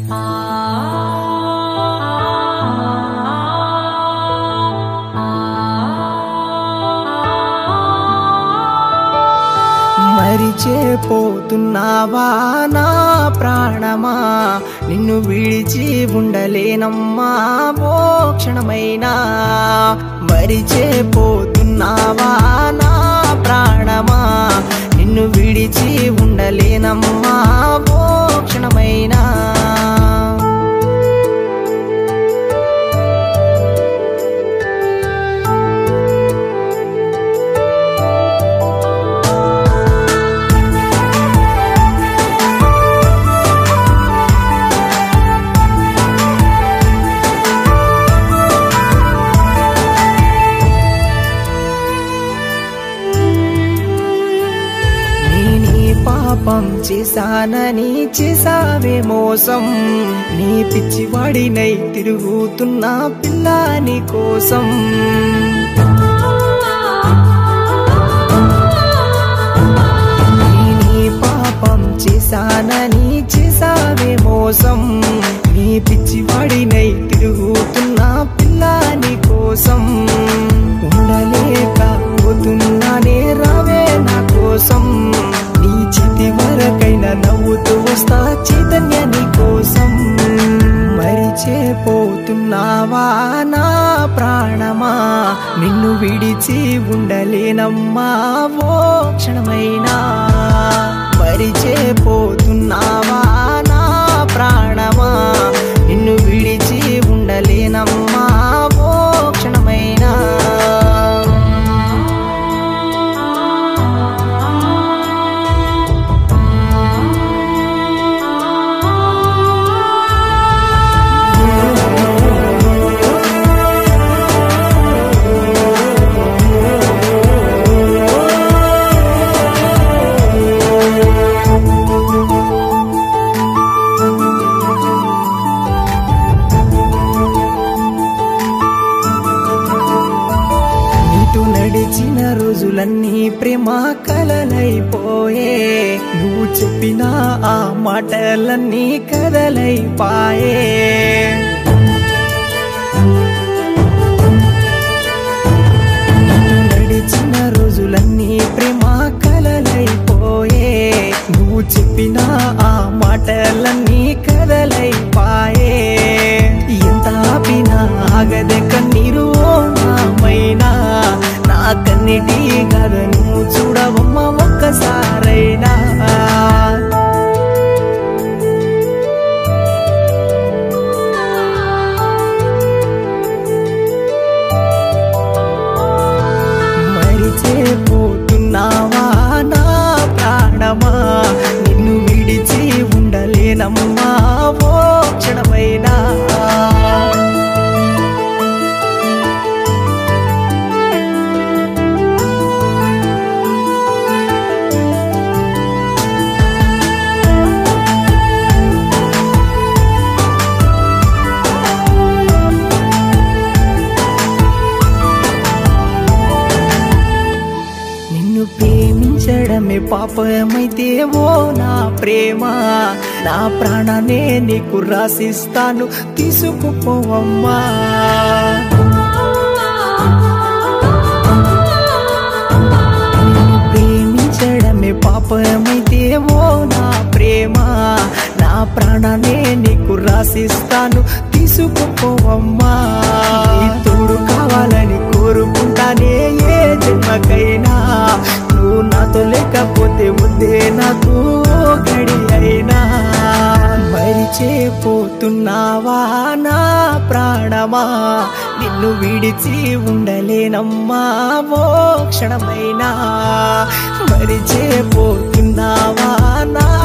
మరిచేపోతున్నావా నా ప్రాణమా నిన్ను విడిచి ఉండలేనమ్మా ఓ క్షణమైనా మరిచేపోతున్నావా నా ప్రాణమా నిన్ను విడిచి ఉండలేనమ్మా ఓ క్షణమైనా నీ నీ పాపం చేశానని చేసావే మోసం నీ పిచ్చివాడినై తిరుగుతున్నా పిల్లాని కోసం నీ నీ పాపం చేశానని చేసావే మోసం నీ పిచ్చివాడినై తిరుగుతున్నా పిల్లాని కోసం ఉండలేక పోతున్నానే రావే నా కోసం నీ చితి వరకైనా నవ్వుతూ వస్తా చైతన్య నీ కోసం మరిచేపోతున్నావా నా ప్రాణమా నిన్ను విడిచి ఉండలేనమ్మా ఓ క్షణమైనా మరిచేపోతున్నావా నా ప్రాణమా నిన్ను విడిచి ఉండలేనమ్మా ఓ క్షణమైనా నీతో నడిచిన రోజులన్నీ ప్రేమ కలలైపోయే నువ్వు చెప్పిన ఆ మాటలన్నీ కదలైపాయే నీతో నడిచిన రోజులన్నీ ప్రేమ కలలైపోయే నువ్వు చెప్పిన ఆ మాటలన్నీ కదలైపాయే ఎంత ఆపినా ఆగదే కన్నీరు ఓ నామైనా నా కన్నిటి కథను చూడవమ్మ ఒక్కసారైనా మరిచేపోతున్నావా నా ప్రాణమా నిన్ను విడిచి ఉండలేనమ్మా ఓ క్షణమైనా నిన్ను ప్రేమించడమే పాపమైతే ఓ నా ప్రేమ నా ప్రాణానే నీకు రాసిస్తాను తీసుకుపోవమ్మా నిన్ను ప్రేమించడమే పాపమైతే ఓ నా ప్రేమ నా ప్రాణానే నీకు రాసిస్తాను తీసుకుపోవమ్మా నీ తోడు కావాలని కోరుకుంటానే ఏ జన్మకైనా నువ్వు నాతో లేకపోతే ఉందే నాకు ఓ గడి అయినా మరిచేపోతున్నావా నా ప్రాణమా నిన్ను విడిచి ఉండలేనమ్మా ఓ క్షణమైనా మరిచేపోతున్నావా నా